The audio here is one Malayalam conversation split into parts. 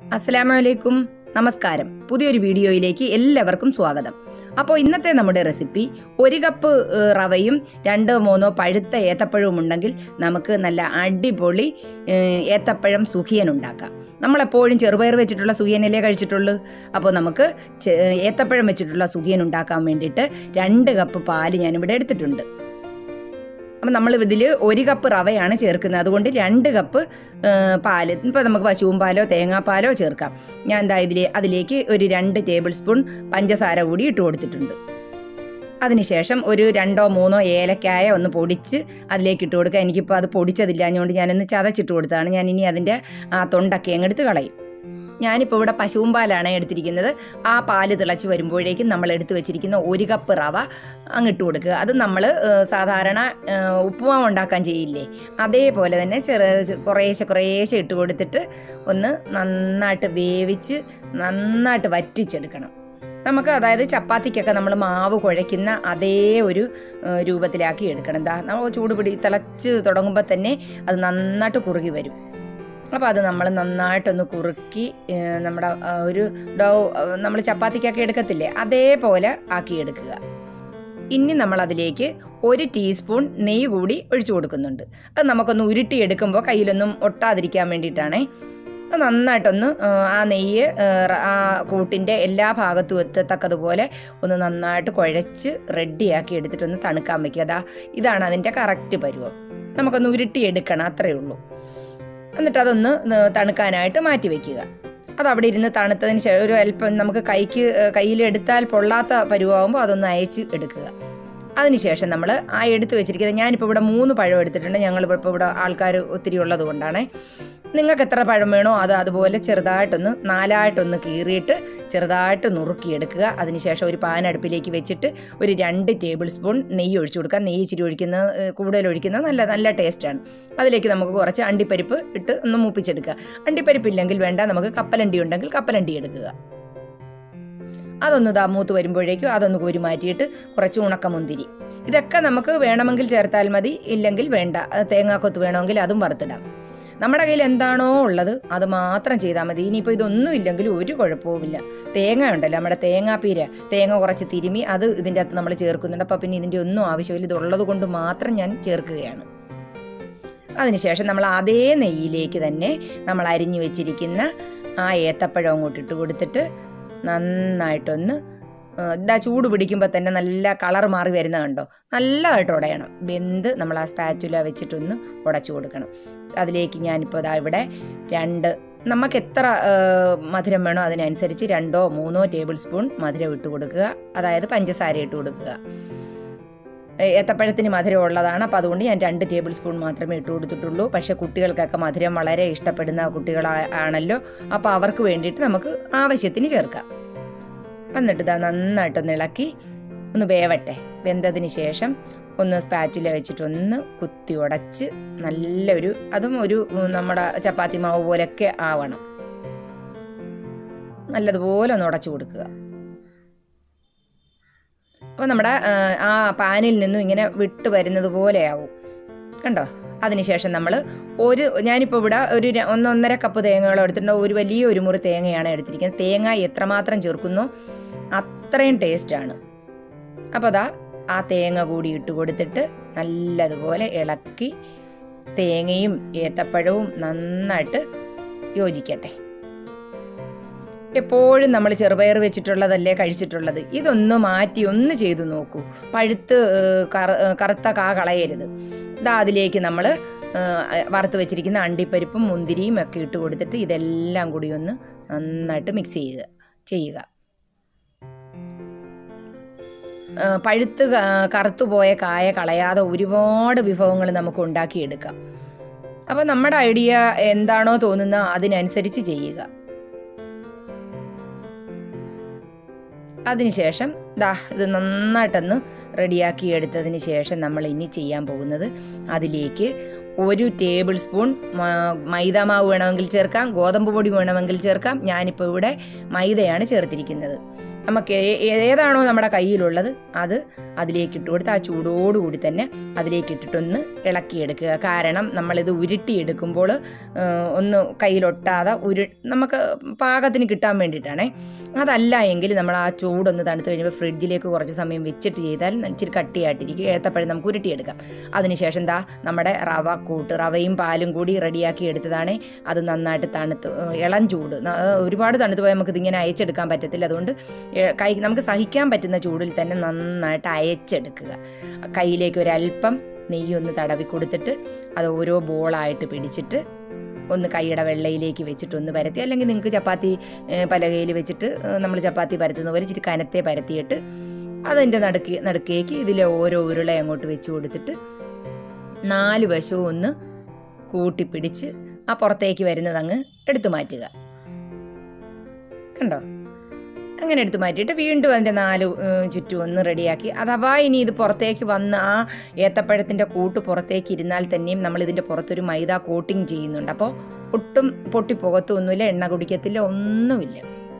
അസ്സലാമലൈക്കും നമസ്കാരം പുതിയൊരു വീഡിയോയിലേക്ക് എല്ലാവർക്കും സ്വാഗതം അപ്പോൾ ഇന്നത്തെ നമ്മുടെ റെസിപ്പി ഒരു കപ്പ് ഏഹ്, റവയും രണ്ടോ മൂന്നോ പഴുത്ത ഏത്തപ്പഴവും ഉണ്ടെങ്കിൽ നമുക്ക് നല്ല അടിപൊളി ഏഹ്, ഏത്തപ്പഴം സുഖിയൻ ഉണ്ടാക്കാം നമ്മളെപ്പോഴും ചെറുപയർ വെച്ചിട്ടുള്ള സുഖിയനല്ലേ കഴിച്ചിട്ടുള്ളൂ അപ്പോൾ നമുക്ക് ചെ- ഏത്തപ്പഴം വെച്ചിട്ടുള്ള സുഖിയൻ ഉണ്ടാക്കാൻ വേണ്ടിയിട്ട് രണ്ട് കപ്പ് പാല് ഞാനിവിടെ എടുത്തിട്ടുണ്ട് അപ്പം നമ്മൾ ഇതിൽ ഒരു കപ്പ് റവയാണ് ചേർക്കുന്നത് അതുകൊണ്ട് രണ്ട് കപ്പ് ആ, പാല് ഇപ്പോൾ നമുക്ക് പശുവും പാലോ തേങ്ങാപ്പാലോ ചേർക്കാം ഞാൻ എന്താ ഇതിൽ അതിലേക്ക് ഒരു രണ്ട് ടേബിൾ സ്പൂൺ പഞ്ചസാര കൂടി ഇട്ട് കൊടുത്തിട്ടുണ്ട് അതിനുശേഷം ഒരു രണ്ടോ മൂന്നോ ഏലക്കായ ഒന്ന് പൊടിച്ച് അതിലേക്ക് ഇട്ട് കൊടുക്കുക എനിക്കിപ്പോൾ അത് പൊടിച്ചതില്ലാഞ്ഞുകൊണ്ട് ഞാനൊന്ന് ചതച്ചിട്ട് കൊടുത്തതാണ് ഞാൻ ഇനി അതിൻ്റെ ആ തൊണ്ടൊക്കെ അങ്ങ് എടുത്ത് കളയും ഞാനിപ്പോൾ ഇവിടെ പശുവും പാലാണ് എടുത്തിരിക്കുന്നത് ആ പാല് തിളച്ച് വരുമ്പോഴേക്കും നമ്മൾ എടുത്ത് വെച്ചിരിക്കുന്ന ഒരു കപ്പ് റവ അങ്ങിട്ട് കൊടുക്കുക അത് നമ്മൾ സാധാരണ ഏഹ്, ഉപ്പുമാവ് ഉണ്ടാക്കാൻ ചെയ്യില്ലേ അതേപോലെ തന്നെ ചെറു കുറേശ്ശെ കുറേശ്ശെ ഇട്ട് കൊടുത്തിട്ട് ഒന്ന് നന്നായിട്ട് വേവിച്ച് നന്നായിട്ട് വറ്റിച്ചെടുക്കണം നമുക്ക് അതായത് ചപ്പാത്തിക്കൊക്കെ നമ്മൾ മാവ് കുഴയ്ക്കുന്ന അതേ ഒരു ഏഹ്, രൂപത്തിലാക്കി എടുക്കണം എന്താ നമ്മൾ ചൂട് പിടി തിളച്ച് തുടങ്ങുമ്പോൾ തന്നെ അത് നന്നായിട്ട് കുറുകി വരും അപ്പോൾ അത് നമ്മൾ നന്നായിട്ടൊന്ന് കുറുക്കി ഏഹ്, നമ്മുടെ ആ, ഒരു ഡോ നമ്മൾ ചപ്പാത്തിക്കൊക്കെ എടുക്കത്തില്ലേ അതേപോലെ ആക്കിയെടുക്കുക ഇനി നമ്മൾ അതിലേക്ക് ഒരു ടീസ്പൂൺ നെയ്യ് കൂടി ഒഴിച്ചു കൊടുക്കുന്നുണ്ട് അത് നമുക്കൊന്ന് ഉരുട്ടിയെടുക്കുമ്പോൾ കയ്യിലൊന്നും ഒട്ടാതിരിക്കാൻ വേണ്ടിയിട്ടാണേ അത് നന്നായിട്ടൊന്ന് ആ, ആ നെയ്യ് ആ, റ- ആ കൂട്ടിൻ്റെ എല്ലാ ഭാഗത്തും എത്തത്തക്കതുപോലെ ഒന്ന് നന്നായിട്ട് കുഴച്ച് റെഡിയാക്കി എടുത്തിട്ടൊന്ന് തണുക്കാൻ വയ്ക്കുക അതാ ഇതാണ് അതിൻ്റെ കറക്റ്റ് പരുവം നമുക്കൊന്ന് ഉരുട്ടിയെടുക്കണം അത്രയേ ഉള്ളൂ എന്നിട്ട് അതൊന്ന് ന- തണുക്കാനായിട്ട് മാറ്റി വെക്കുക അത് അവിടെ ഇരുന്ന് തണുത്തതിന് ശേഷം ഒരു അല്പം നമുക്ക് കൈക്ക് കയ്യിൽ എടുത്താൽ പൊള്ളാത്ത പരുവാകുമ്പോൾ അതൊന്ന് അയച്ച് എടുക്കുക അതിനുശേഷം നമ്മൾ ആ എടുത്ത് വെച്ചിരിക്കുന്നത് ഞാനിപ്പോൾ ഇവിടെ മൂന്ന് പഴം എടുത്തിട്ടുണ്ട് ഞങ്ങൾ ഇപ്പോൾ ഇവിടെ ആൾക്കാർ ഒത്തിരി ഉള്ളത് കൊണ്ടാണ് നിങ്ങൾക്ക് എത്ര പഴം വേണോ അത് അതുപോലെ ചെറുതായിട്ടൊന്ന് നാലായിട്ടൊന്ന് കീറിയിട്ട് ചെറുതായിട്ട് നുറുക്കിയെടുക്കുക അതിനുശേഷം ഒരു പാൻ അടുപ്പിലേക്ക് വെച്ചിട്ട് ഒരു രണ്ട് ടേബിൾ സ്പൂൺ നെയ്യ് ഒഴിച്ചു കൊടുക്കുക നെയ്യ് ഇച്ചിരി ഒഴിക്കുന്നത് ഏഹ്, കൂടുതൽ ഒഴിക്കുന്നത് നല്ല നല്ല ടേസ്റ്റാണ് അതിലേക്ക് നമുക്ക് കുറച്ച് അണ്ടിപ്പരിപ്പ് ഇട്ട് ഒന്ന് മൂപ്പിച്ചെടുക്കുക അണ്ടിപ്പരിപ്പ് ഇല്ലെങ്കിൽ വേണ്ട നമുക്ക് കപ്പലണ്ടി ഉണ്ടെങ്കിൽ കപ്പലണ്ടി എടുക്കുക അതൊന്ന് ദാ മൂത്ത് വരുമ്പോഴേക്കും അതൊന്ന് കോരി മാറ്റിയിട്ട് കുറച്ച് ഉണക്കമുന്തിരി ഇതൊക്കെ നമുക്ക് വേണമെങ്കിൽ ചേർത്താൽ മതി ഇല്ലെങ്കിൽ വേണ്ട അത് തേങ്ങാക്കൊത്ത് വേണമെങ്കിൽ അതും വറുത്തിടാം നമ്മുടെ കയ്യിൽ എന്താണോ ഉള്ളത് അത് മാത്രം ചെയ്താൽ മതി ഇനിയിപ്പോൾ ഇതൊന്നും ഇല്ലെങ്കിൽ ഒരു കുഴപ്പവുമില്ല തേങ്ങ ഉണ്ടല്ലോ നമ്മുടെ തേങ്ങാപ്പീര തേങ്ങ കുറച്ച് തിരുമി അത് ഇതിൻ്റെ അകത്ത് നമ്മൾ ചേർക്കുന്നുണ്ട് അപ്പോൾ പിന്നെ ഇതിൻ്റെ ഒന്നും ആവശ്യമില്ല ഇതുള്ളത് കൊണ്ട് മാത്രം ഞാൻ ചേർക്കുകയാണ് അതിനുശേഷം നമ്മൾ അതേ നെയ്യിലേക്ക് തന്നെ നമ്മൾ അരിഞ്ഞു വെച്ചിരിക്കുന്ന ആ ഏത്തപ്പഴം അങ്ങോട്ട് ഇട്ട് കൊടുത്തിട്ട് നന്നായിട്ടൊന്ന് ആ, ഇതാ ചൂട് പിടിക്കുമ്പോൾ തന്നെ നല്ല കളർ മാറി വരുന്ന കണ്ടോ നല്ലതായിട്ട് ഉടയണം വെന്ത് നമ്മൾ ആ സ്പാച്ചുല വെച്ചിട്ടൊന്ന് ഉടച്ചു കൊടുക്കണം അതിലേക്ക് ഞാനിപ്പോൾ ഇതാ ഇവിടെ രണ്ട് നമുക്ക് എത്ര ആ, മധുരം വേണോ അതിനനുസരിച്ച് രണ്ടോ മൂന്നോ ടേബിൾ സ്പൂൺ മധുരം ഇട്ട് കൊടുക്കുക അതായത് പഞ്ചസാര ഇട്ട് കൊടുക്കുക ഏ, ഏത്തപ്പഴത്തിന് മധുരം ഉള്ളതാണ് അപ്പോൾ അതുകൊണ്ട് ഞാൻ രണ്ട് ടേബിൾ സ്പൂൺ മാത്രമേ ഇട്ട് കൊടുത്തിട്ടുള്ളൂ പക്ഷേ കുട്ടികൾക്കൊക്കെ മധുരം വളരെ ഇഷ്ടപ്പെടുന്ന കുട്ടികളാണല്ലോ അപ്പോൾ അവർക്ക് വേണ്ടിയിട്ട് നമുക്ക് ആവശ്യത്തിന് ചേർക്കാം എന്നിട്ട് ഇതാ നന്നായിട്ടൊന്ന് ഇളക്കി ഒന്ന് വേവട്ടെ വെന്തതിന് ശേഷം ഒന്ന് സ്പാറ്റുല വെച്ചിട്ടൊന്ന് കുത്തി ഉടച്ച് നല്ലൊരു അതും ഒരു ഉം, നമ്മുടെ ചപ്പാത്തി മാവ് പോലെയൊക്കെ ആവണം നല്ലതുപോലെ ഒന്ന് ഉടച്ചു കൊടുക്കുക അപ്പോൾ നമ്മുടെ ആ, ആ പാനിൽ നിന്നും ഇങ്ങനെ വിട്ട് വരുന്നത് പോലെയാവും കണ്ടോ അതിനുശേഷം നമ്മൾ ഒരു ഞാനിപ്പോൾ ഇവിടെ ഒരു ര- ഒന്നൊന്നര കപ്പ് തേങ്ങകൾ എടുത്തിട്ടുണ്ട് ഒരു വലിയ ഒരു മുറി തേങ്ങയാണ് എടുത്തിരിക്കുന്നത് തേങ്ങ എത്രമാത്രം ചേർക്കുന്നു അത്രയും ടേസ്റ്റാണ് അപ്പോൾ അതാ ആ തേങ്ങ കൂടി ഇട്ട് കൊടുത്തിട്ട് നല്ലതുപോലെ ഇളക്കി തേങ്ങയും ഏത്തപ്പഴവും നന്നായിട്ട് യോജിക്കട്ടെ എപ്പോഴും നമ്മൾ ചെറുപയർ വെച്ചിട്ടുള്ളതല്ലേ കഴിച്ചിട്ടുള്ളത് ഇതൊന്ന് മാറ്റി ഒന്ന് ചെയ്തു നോക്കൂ പഴുത്ത് ഏഹ്, കറ- ഏഹ്, കറുത്ത കാ കളയരുത് ഇതാ അതിലേക്ക് നമ്മൾ വറുത്ത് വെച്ചിരിക്കുന്ന അണ്ടിപ്പരിപ്പും മുന്തിരിയും ഒക്കെ ഇട്ട് കൊടുത്തിട്ട് ഇതെല്ലാം കൂടി ഒന്ന് നന്നായിട്ട് മിക്സ് ചെയ്യുക ചെയ്യുക ആ, പഴുത്ത് ക- കറുത്തുപോയ കായ കളയാതെ ഒരുപാട് വിഭവങ്ങൾ നമുക്ക് ഉണ്ടാക്കിയെടുക്കാം അപ്പോൾ നമ്മുടെ ഐഡിയ എന്താണോ തോന്നുന്ന അതിനനുസരിച്ച് ചെയ്യുക അതിനുശേഷം ദാ ഇത് നന്നായിട്ടൊന്ന് റെഡിയാക്കി എടുത്തതിന് ശേഷം നമ്മൾ ഇനി ചെയ്യാൻ പോകുന്നത് അതിലേക്ക് ഒരു ടേബിൾ സ്പൂൺ മ- മൈദ മാവ് വേണമെങ്കിൽ ചേർക്കാം ഗോതമ്പ് പൊടി വേണമെങ്കിൽ ചേർക്കാം ഞാനിപ്പോൾ ഇവിടെ മൈദയാണ് ചേർത്തിരിക്കുന്നത് നമുക്ക് ഏ- ഏതാണോ നമ്മുടെ കയ്യിലുള്ളത് അത് അതിലേക്ക് ഇട്ട് കൊടുത്ത് ആ ചൂടോടുകൂടി തന്നെ അതിലേക്ക് ഇട്ടിട്ടൊന്ന് ഇളക്കിയെടുക്കുക കാരണം നമ്മളിത് ഉരുട്ടിയെടുക്കുമ്പോൾ ഒന്ന് കയ്യിലൊട്ടാതെ ഉരു നമുക്ക് പാകത്തിന് കിട്ടാൻ വേണ്ടിയിട്ടാണേ അതല്ല എങ്കിൽ നമ്മൾ ആ ചൂടൊന്ന് തണുത്ത് കഴിയുമ്പോൾ ഫ്രിഡ്ജിലേക്ക് കുറച്ച് സമയം വെച്ചിട്ട് ചെയ്താൽ ഇച്ചിരി കട്ടിയായിട്ടിരിക്കും ഏത്തപ്പഴം നമുക്ക് ഉരുട്ടിയെടുക്കാം അതിനുശേഷം എന്താ നമ്മുടെ റവ കൂട്ട് റവയും പാലും കൂടി റെഡിയാക്കി എടുത്തതാണ് അത് നന്നായിട്ട് തണുത്ത് ഏഹ് ഇളം ചൂട് ന- ഏഹ് ഒരുപാട് തണുത്ത് പോയാൽ നമുക്ക് ഇതിങ്ങനെ അയച്ചെടുക്കാൻ പറ്റത്തില്ല അതുകൊണ്ട് ഏഹ് കൈ നമുക്ക് സഹിക്കാൻ പറ്റുന്ന ചൂടിൽ തന്നെ നന്നായിട്ട് അയച്ചെടുക്കുക കയ്യിലേക്ക് ഒരല്പം നെയ്യൊന്ന് തടവി കൊടുത്തിട്ട് അത് ഓരോ ബോളായിട്ട് പിടിച്ചിട്ട് ഒന്ന് കൈയുടെ വെള്ളയിലേക്ക് വെച്ചിട്ട് ഒന്ന് പരത്തി അല്ലെങ്കിൽ നിങ്ങൾക്ക് ചപ്പാത്തി ഏഹ് പലകയിൽ വെച്ചിട്ട് നമ്മൾ ചപ്പാത്തി പരത്തുന്ന പോലെ ഇച്ചിരി കനത്തെ പരത്തിയിട്ട് അതിൻ്റെ നടുക്ക് നടുക്കേക്ക് ഇതിലെ ഓരോ ഉരുള അങ്ങോട്ട് വെച്ച് കൊടുത്തിട്ട് നാല് വശവും ഒന്ന് കൂട്ടിപ്പിടിച്ച് ആ പുറത്തേക്ക് വരുന്നത് അങ്ങ് എടുത്തു മാറ്റുക കണ്ടോ അങ്ങനെ എടുത്തു മാറ്റിയിട്ട് വീണ്ടും അതിൻ്റെ നാല് ഉം, ചുറ്റും ഒന്ന് റെഡിയാക്കി അഥവാ ഇനി ഇത് പുറത്തേക്ക് വന്ന് ആ ഏത്തപ്പഴത്തിൻ്റെ കൂട്ട് പുറത്തേക്ക് ഇരുന്നാൽ തന്നെയും നമ്മൾ ഇതിൻ്റെ പുറത്തൊരു മൈദ കോട്ടിങ് ചെയ്യുന്നുണ്ട് അപ്പോൾ ഒട്ടും പൊട്ടിപ്പോകത്തൊന്നുമില്ല എണ്ണ കുടിക്കത്തില്ല ഒന്നുമില്ല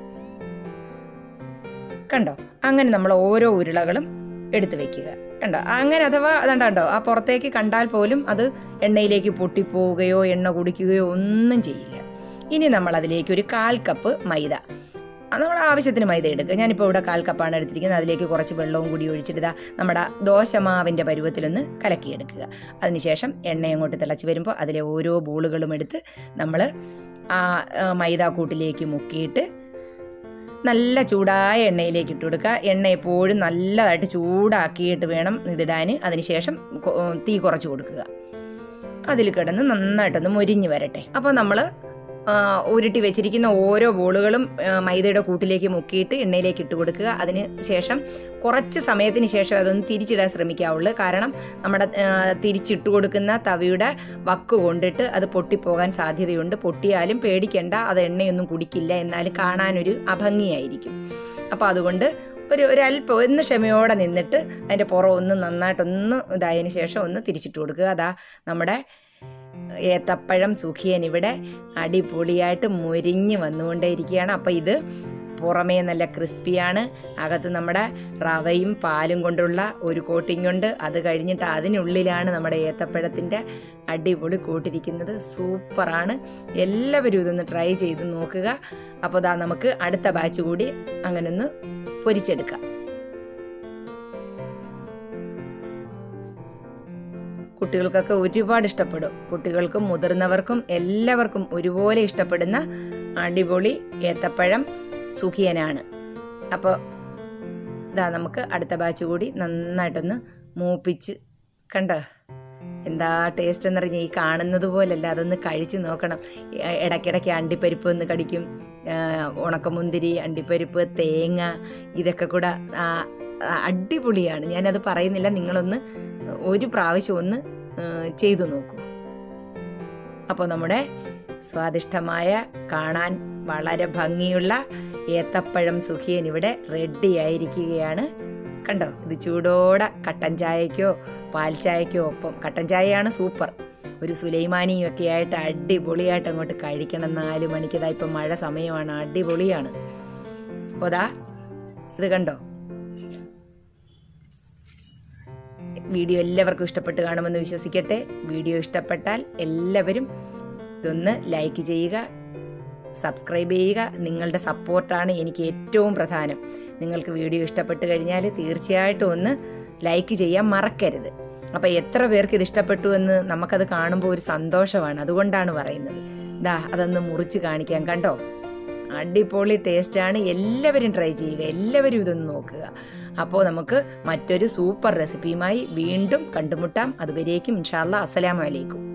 കണ്ടോ അങ്ങനെ നമ്മൾ ഓരോ ഉരുളകളും എടുത്തു വെക്കുക കണ്ടോ അങ്ങനെ അഥവാ അതുണ്ടോ കണ്ടോ ആ പുറത്തേക്ക് കണ്ടാൽ പോലും അത് എണ്ണയിലേക്ക് പൊട്ടിപ്പോവുകയോ എണ്ണ കുടിക്കുകയോ ഒന്നും ചെയ്യില്ല ഇനി നമ്മൾ അതിലേക്ക് ഒരു കാൽ കപ്പ് മൈദ അത് നമ്മുടെ ആവശ്യത്തിന് മൈദ എടുക്കുക ഞാനിപ്പോൾ ഇവിടെ കാൽ കപ്പാണ് എടുത്തിരിക്കുന്നത് അതിലേക്ക് കുറച്ച് വെള്ളവും കൂടി ഒഴിച്ചിട്ട് ഇതാ നമ്മുടെ ദോശമാവിൻ്റെ പരുവത്തിലൊന്ന് കലക്കിയെടുക്കുക അതിനുശേഷം എണ്ണ അങ്ങോട്ട് തിളച്ച് വരുമ്പോൾ അതിലെ ഓരോ ബോളുകളും എടുത്ത് നമ്മൾ ആ ആ, മൈദാക്കൂട്ടിലേക്ക് മുക്കിയിട്ട് നല്ല ചൂടായ എണ്ണയിലേക്ക് ഇട്ട് കൊടുക്കുക എണ്ണ എപ്പോഴും നല്ലതായിട്ട് ചൂടാക്കിയിട്ട് വേണം ഇതിടാൻ അതിനുശേഷം കൊ- തീ കുറച്ച് കൊടുക്കുക അതിൽ കിടന്ന് നന്നായിട്ടൊന്ന് മൊരിഞ്ഞ് വരട്ടെ അപ്പോൾ നമ്മൾ ഉരുട്ടി വെച്ചിരിക്കുന്ന ഓരോ ബോളുകളും ആ, മൈദയുടെ കൂട്ടിലേക്ക് മുക്കിയിട്ട് എണ്ണയിലേക്ക് ഇട്ട് കൊടുക്കുക അതിന് ശേഷം കുറച്ച് സമയത്തിന് ശേഷം അതൊന്ന് തിരിച്ചിടാൻ ശ്രമിക്കാവുള്ളൂ കാരണം നമ്മുടെ ആ, തിരിച്ചിട്ട് കൊടുക്കുന്ന തവിയുടെ വക്ക് കൊണ്ടിട്ട് അത് പൊട്ടിപ്പോകാൻ സാധ്യതയുണ്ട് പൊട്ടിയാലും പേടിക്കേണ്ട അത് എണ്ണയൊന്നും കുടിക്കില്ല എന്നാലും കാണാനൊരു അഭംഗിയായിരിക്കും അപ്പോൾ അതുകൊണ്ട് ഒരു ഒരല്പം ഒന്ന് ക്ഷമയോടെ നിന്നിട്ട് അതിൻ്റെ പുറം ഒന്ന് നന്നായിട്ടൊന്ന് ഇതായതിന് ശേഷം ഒന്ന് തിരിച്ചിട്ട് കൊടുക്കുക അതാ നമ്മുടെ ഏത്തപ്പഴം സുഖിയൻ ഇവിടെ അടിപൊളിയായിട്ട് മുരിഞ്ഞ് വന്നുകൊണ്ടേയിരിക്കുകയാണ് അപ്പോൾ ഇത് പുറമേ നല്ല ക്രിസ്പിയാണ് അകത്ത് നമ്മുടെ റവയും പാലും കൊണ്ടുള്ള ഒരു കോട്ടിംഗ് ഉണ്ട് അത് കഴിഞ്ഞിട്ട് അതിനുള്ളിലാണ് നമ്മുടെ ഏത്തപ്പഴത്തിൻ്റെ അടിപൊളി കൂട്ടിരിക്കുന്നത് സൂപ്പറാണ് എല്ലാവരും ഇതൊന്ന് ട്രൈ ചെയ്ത് നോക്കുക അപ്പോൾ ദാ നമുക്ക് അടുത്ത ബാച്ച് കൂടി അങ്ങനെ ഒന്ന് പൊരിച്ചെടുക്കാം കുട്ടികൾക്കൊക്കെ ഒരുപാട് ഇഷ്ടപ്പെടും കുട്ടികൾക്കും മുതിർന്നവർക്കും എല്ലാവർക്കും ഒരുപോലെ ഇഷ്ടപ്പെടുന്ന അടിപൊളി ഏത്തപ്പഴം സുഖിയനാണ് അപ്പോൾ ഇതാ നമുക്ക് അടുത്ത ബാച്ച് കൂടി നന്നായിട്ടൊന്ന് മൂപ്പിച്ച് കണ്ടോ എന്താ ടേസ്റ്റ് എന്ന് പറഞ്ഞാൽ ഈ കാണുന്നത് പോലല്ല അതൊന്ന് കഴിച്ച് നോക്കണം ഇ- ഇടയ്ക്കിടയ്ക്ക് അണ്ടിപ്പരിപ്പ് ഒന്ന് കടിക്കും ആ, ഉണക്കമുന്തിരി അണ്ടിപ്പരിപ്പ് തേങ്ങ ഇതൊക്കെ കൂടെ ആ, ആ, അടിപൊളിയാണ് ഞാനത് പറയുന്നില്ല നിങ്ങളൊന്ന് ഒരു പ്രാവശ്യം ഒന്ന് ആ, ചെയ്തു നോക്കൂ അപ്പോൾ നമ്മുടെ സ്വാദിഷ്ടമായ കാണാൻ വളരെ ഭംഗിയുള്ള ഏത്തപ്പഴം സുഖിയൻ ഇവിടെ റെഡി ആയിരിക്കുകയാണ് കണ്ടോ ഇത് ചൂടോടെ കട്ടൻ ചായക്കോ പാൽ ചായക്കോ ഒപ്പം കട്ടൻ ചായയാണ് സൂപ്പർ ഒരു സുലൈമാനിയും ഒക്കെ ആയിട്ട് അടിപൊളിയായിട്ട് അങ്ങോട്ട് കഴിക്കണം നാല് മണിക്ക് ഇതാ ഇപ്പം മഴ സമയമാണ് അടിപൊളിയാണ് അപ്പോൾ ദാ ഇത് കണ്ടോ വീഡിയോ എല്ലാവർക്കും ഇഷ്ടപ്പെട്ട് കാണുമെന്ന് വിശ്വസിക്കട്ടെ വീഡിയോ ഇഷ്ടപ്പെട്ടാൽ എല്ലാവരും ഇതൊന്ന് ലൈക്ക് ചെയ്യുക സബ്സ്ക്രൈബ് ചെയ്യുക നിങ്ങളുടെ സപ്പോർട്ടാണ് എനിക്ക് ഏറ്റവും പ്രധാനം നിങ്ങൾക്ക് വീഡിയോ ഇഷ്ടപ്പെട്ട് കഴിഞ്ഞാൽ തീർച്ചയായിട്ടും ഒന്ന് ലൈക്ക് ചെയ്യാൻ മറക്കരുത് അപ്പോൾ എത്ര പേർക്ക് ഇത് ഇഷ്ടപ്പെട്ടു എന്ന് നമുക്കത് കാണുമ്പോൾ ഒരു സന്തോഷമാണ് അതുകൊണ്ടാണ് പറയുന്നത് ദാ അതൊന്ന് മുറിച്ച് കാണിക്കാൻ കണ്ടോ അടിപൊളി ടേസ്റ്റാണ് എല്ലാവരും ട്രൈ ചെയ്യുക എല്ലാവരും ഇതൊന്ന് നോക്കുക അപ്പോൾ നമുക്ക് മറ്റൊരു സൂപ്പർ റെസിപ്പിയുമായി വീണ്ടും കണ്ടുമുട്ടാം അതുവരേക്കും ഇൻഷാല്ല അസ്സലാമലൈക്കും